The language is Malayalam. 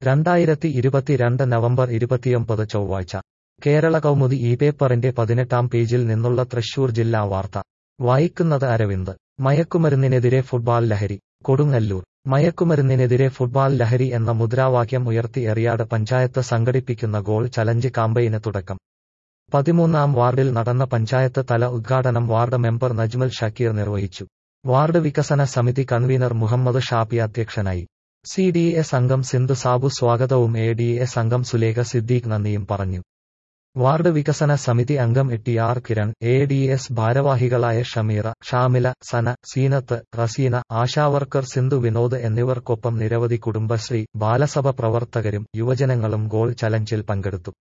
രണ്ടായിരത്തി ഇരുപത്തിരണ്ട് നവംബർ ഇരുപത്തിയൊമ്പത് ചൊവ്വാഴ്ച കേരള കൗമുദി ഈ പേപ്പറിന്റെ പതിനെട്ടാം പേജിൽ നിന്നുള്ള തൃശൂർ ജില്ലാ വാർത്ത വായിക്കുന്നത് അരവിന്ദ് മയക്കുമരുന്നിനെതിരെ ഫുട്ബാൾ ലഹരി കൊടുങ്ങല്ലൂർ മയക്കുമരുന്നിനെതിരെ ഫുട്ബാൾ ലഹരി എന്ന മുദ്രാവാക്യം ഉയർത്തി എറിയാട് പഞ്ചായത്ത് സംഘടിപ്പിക്കുന്ന ഗോൾ ചലഞ്ച് കാമ്പയിന് തുടക്കം പതിമൂന്നാം വാർഡിൽ നടന്ന പഞ്ചായത്ത് തല ഉദ്ഘാടനം വാർഡ് മെമ്പർ നജ്മൽ ഷക്കീർ നിർവഹിച്ചു വാർഡ് വികസന സമിതി കൺവീനർ മുഹമ്മദ് ഷാപ്പി അധ്യക്ഷനായി സി ഡി എസ് അംഗം സിന്ധു സാബു സ്വാഗതവും എ ഡി എസ് അംഗം സുലേഖ സിദ്ദീഖ് നന്ദിയും പറഞ്ഞു വാർഡ് വികസന സമിതി അംഗം T R Kiran A D S ഭാരവാഹികളായ ഷമീറ ഷാമില സന സീനത്ത് റസീന ആശാവർക്കർ സിന്ധു വിനോദ് എന്നിവർക്കൊപ്പം നിരവധി കുടുംബശ്രീ ബാലസഭ പ്രവർത്തകരും യുവജനങ്ങളും ഗോൾ ചലഞ്ചിൽ പങ്കെടുത്തു